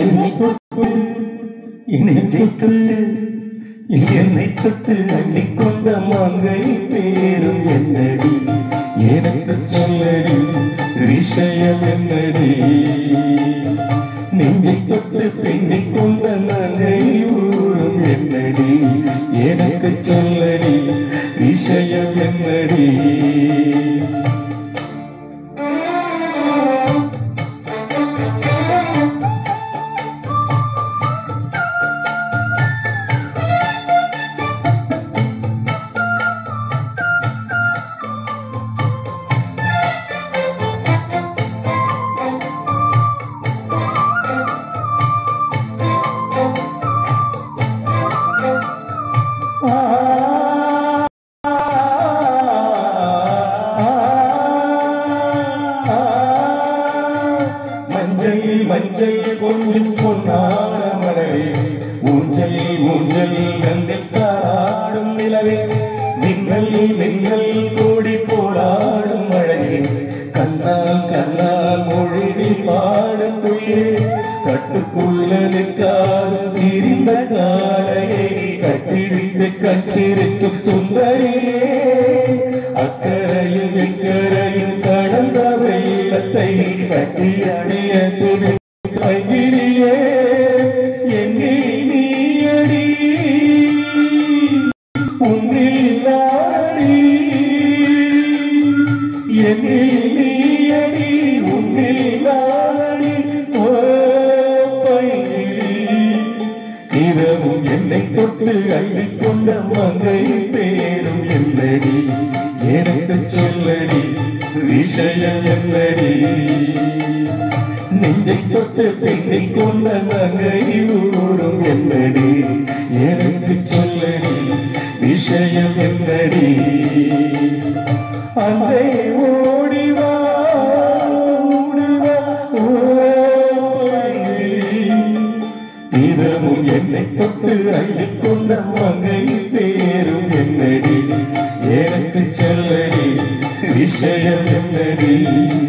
என்னை தொட்டு என்னை தொட்டு என்னை தொட்டு அள்ளிக்கொண்ட மங்கை பேரும் என்னடி எனக்கு சொல்லடி விஷயம் என்னடி நெஞ்சை தொட்டு பின்னிக் கொண்ட நகை ஊரும் என்னடி எனக்கு சொல்லடி விஷயம் என்னடி மஞ்சள் மஞ்சள் கொஞ்சம் பொன்னான மலரே ஊஞ்சல் ஊஞ்சல் நந்தில் தாராடும் நிலவே மின்னல் மின்னல் கூடி போராடும் மழையே கண்ணால் கண்ணால் மொழி பாடும் குயிலே கட்டுக்குள்ள நிற்காது திரிந்த காலையை கட்டிவிட்டு கண் சிரிக்கும் சுந்தரியே அக்கரையில் இக்கரையில் கடந்த வெள்ளத்தை கட்டி அணிய பகிரியே எங்கே நீயடி உன்னில் நாடி என்னில் நீயடி உன்னில் நாடி ஓ பைங்கிழி இரவும் என்னை தொட்டு அள்ளிக்கொண்ட மங்கை பேரும் என்னடி எனக்கு சொல்லடி விஷயம் என்னடி நெஞ்சை தொட்டு பெண்ணிக் கொண்ட நகை ஊரும் என்னடி எனக்கு சொல்லடி விஷயம் என்னடி அங்கே ஓடிவா ஓடிவா ஓ பைங்கிழி. இரவும் என்னை தொட்டு அள்ளிக்கொண்ட மங்கை பேரும் என்னடி எனக்கு சொல்லடி விஷயம் என்னடி